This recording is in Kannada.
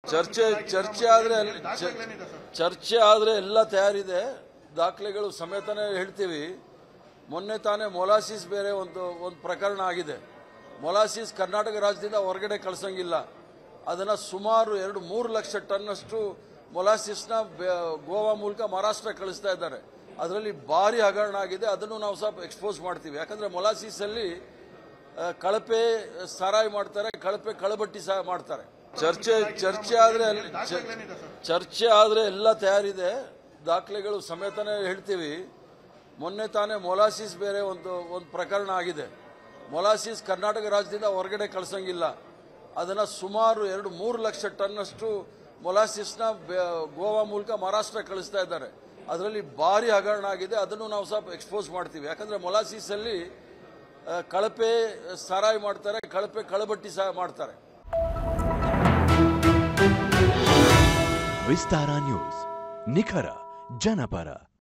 ಚರ್ಚೆ ಚರ್ಚೆ ಆದ್ರೆ ಅಲ್ಲಿ- ಚ- ಚರ್ಚೆ ಆದ್ರೆ ಎಲ್ಲ ತಯಾರಿದೆ ದಾಖಲೆಗಳು ಸಮೇತನೇ ಹೇಳ್ತೀವಿ ಮೊನ್ನೆ ತಾನೇ ಮೊಲಾಸಿಸ್ ಬೇರೆ ಒಂದು ಒಂದು ಪ್ರಕರಣ ಆಗಿದೆ ಮೊಲಾಸಿಸ್ ಕರ್ನಾಟಕ ರಾಜ್ಯದಿಂದ ಹೊರಗಡೆ ಕಳ್ಸಂಗಿಲ್ಲ ಅದನ್ನ ಸುಮಾರು ಎರಡು ಮೂರು ಲಕ್ಷ ಟನ್ನಷ್ಟು ಮೊಲಾಸಿಸ್ನ ಬೆ- ಗೋವಾ ಮೂಲಕ ಮಹಾರಾಷ್ಟ್ರ ಕಳಿಸ್ತಾ ಇದ್ದಾರೆ ಅದರಲ್ಲಿ ಭಾರಿ ಹಗರಣ ಆಗಿದೆ ಅದನ್ನು ನಾವು ಸ್ವಲ್ಪ ಎಕ್ಸ್ಪೋಸ್ ಮಾಡ್ತೀವಿ ಯಾಕಂದ್ರೆ ಮೊಲಾಸಿಸ್ ಅಲ್ಲಿ ಆ, ಕಳಪೆ ಸಾರಾಯಿ ಮಾಡ್ತಾರೆ ಕಳಪೆ ಕಳಬಟ್ಟಿ ಸಹ ಮಾಡ್ತಾರೆ ಚರ್ಚೆ ಚರ್ಚೆ ಆದ್ರೆ ಅಲ್ಲಿ- ಚ- ಚರ್ಚೆ ಆದ್ರೆ ಎಲ್ಲ ತಯಾರಿದೆ ದಾಖಲೆಗಳು ಸಮೇತನೇ ಹೇಳ್ತೀವಿ ಮೊನ್ನೆ ತಾನೇ ಮೊಲಾಸಿಸ್ ಬೇರೆ ಒಂದು ಒಂದು ಪ್ರಕರಣ ಆಗಿದೆ ಮೊಲಾಸಿಸ್ ಕರ್ನಾಟಕ ರಾಜ್ಯದಿಂದ ಹೊರಗಡೆ ಕಳ್ಸಂಗಿಲ್ಲ ಅದನ್ನ ಸುಮಾರು ಎರಡು ಮೂರು ಲಕ್ಷ ಟನ್ನಷ್ಟು ಮೊಲಾಸಿಸ್ನ ಬೆ- ಗೋವಾ ಮೂಲಕ ಮಹಾರಾಷ್ಟ್ರ ಕಳಿಸ್ತಾ ಇದ್ದಾರೆ ಅದರಲ್ಲಿ ಭಾರಿ ಹಗರಣ ಆಗಿದೆ ಅದನ್ನು ನಾವು ಸ್ವಲ್ಪ ಎಕ್ಸ್ಪೋಸ್ ಮಾಡ್ತೀವಿ ಯಾಕಂದ್ರೆ ಮೊಲಾಸಿಸ್ ಅಲ್ಲಿ ಆ, ಕಳಪೆ ಸಾರಾಯಿ ಮಾಡ್ತಾರೆ ಕಳಪೆ ಕಳಬಟ್ಟಿ ಸಹ ಮಾಡ್ತಾರೆ ವಿಸ್ತಾರ ನ್ಯೂಸ್ ನಿಖರ ಜನಪರ